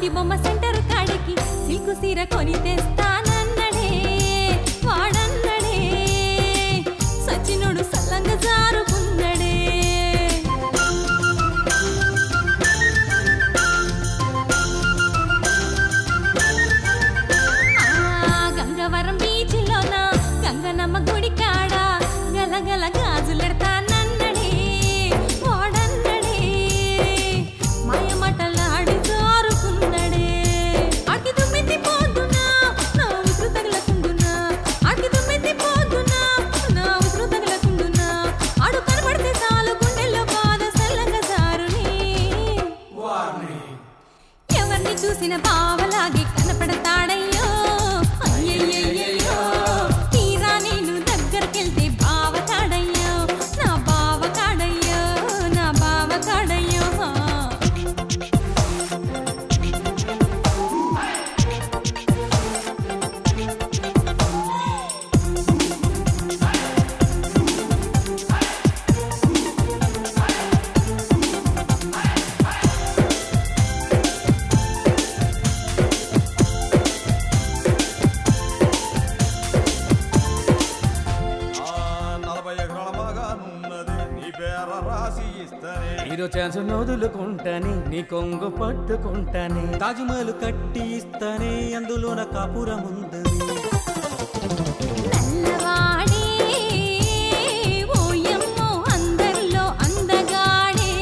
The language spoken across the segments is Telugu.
చాంది బొమ్మ సెంటర్ కాడికి సిల్కు సీర కొని తెస్తానన్నడే వాడన్నడే సచినుడు సల్లంగా జారుకున్నడే ఆ గంగవరం బీచ్లోన గంగనమ్మ గుడి కాడ గలగల గాజులెడతానన్నడే వాడన్నడే మాయమటలాడి జారుకున్నడే అడిగి దుమ్మెత్తి పోతున్నా నా ఉసురు తగలకుండునా అడిగి దుమ్మెత్తి పోతున్నా నా ఉసురు తగలకుండునా ఆడు కనబడితే చాలు గుండెల్లో బాధ సల్లంగా జారుని ఎవరిని చూసిన బావలాగే కనపడతాడయ్యో అయ్యయ్యయ్యో తీరా నేను దగ్గరకెళ్తే బావ కాడయ్యో నా బావ కాడయ్యో నా బావ కాడయ్యో ఆ నలభై ఎకరాల బాగానున్నది నీ పేర రాసి ఇస్తనే హీరో ఛాన్స్ నొదులుకుంటాని నీ కొంగు పట్టుకుంటాని తాజ్మహల్ కట్టి ఇస్తానే అందులోన కాపురం ఉందని నల్లవాడే ఓయమ్మో అందరిలో అందగాడే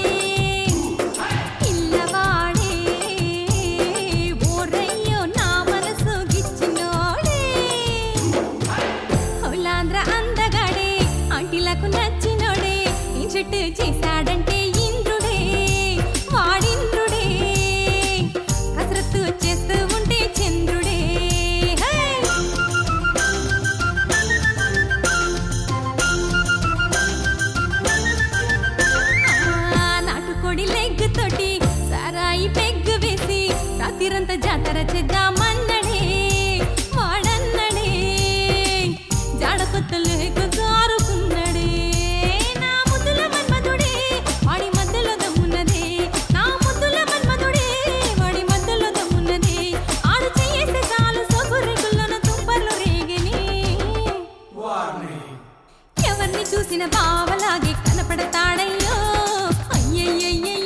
పిల్లవాడే ఓరయ్యో నా మనసు గిచ్చినోడే హౌలాంధ్ర అందగాడే ఆంటీలకు నచ్చినోడే ఈ చెట్టు చేశాడంటే ఇంద్రుడే వాడింద్రుడే కసరత్తు చేస్తూ ఉంటే చంద్రుడే హే! ఆ నాటుకోడి లెగ్ తోటి సారాయి పెగ్గు వేసి రాత్రిరంతా జాతర చేద్దామన్నడే వాడన్నడే జాడ కొత్త లేక జారుకున్నడే నా ముద్దుల మన్మధుడే వాడి మధ్యలో దమ్మున్నదే నా ముద్దుల మన్మధుడే వాడి మధ్యలో దమ్మున్నదే ఆడు చెయ్యేస్తే చాలు సొగురెగుల్లోన తుంపర్లు రేగని ఎవరిని చూసిన బావలాగే కనపడతాడయ్యో అయ్యయ్యయ్యో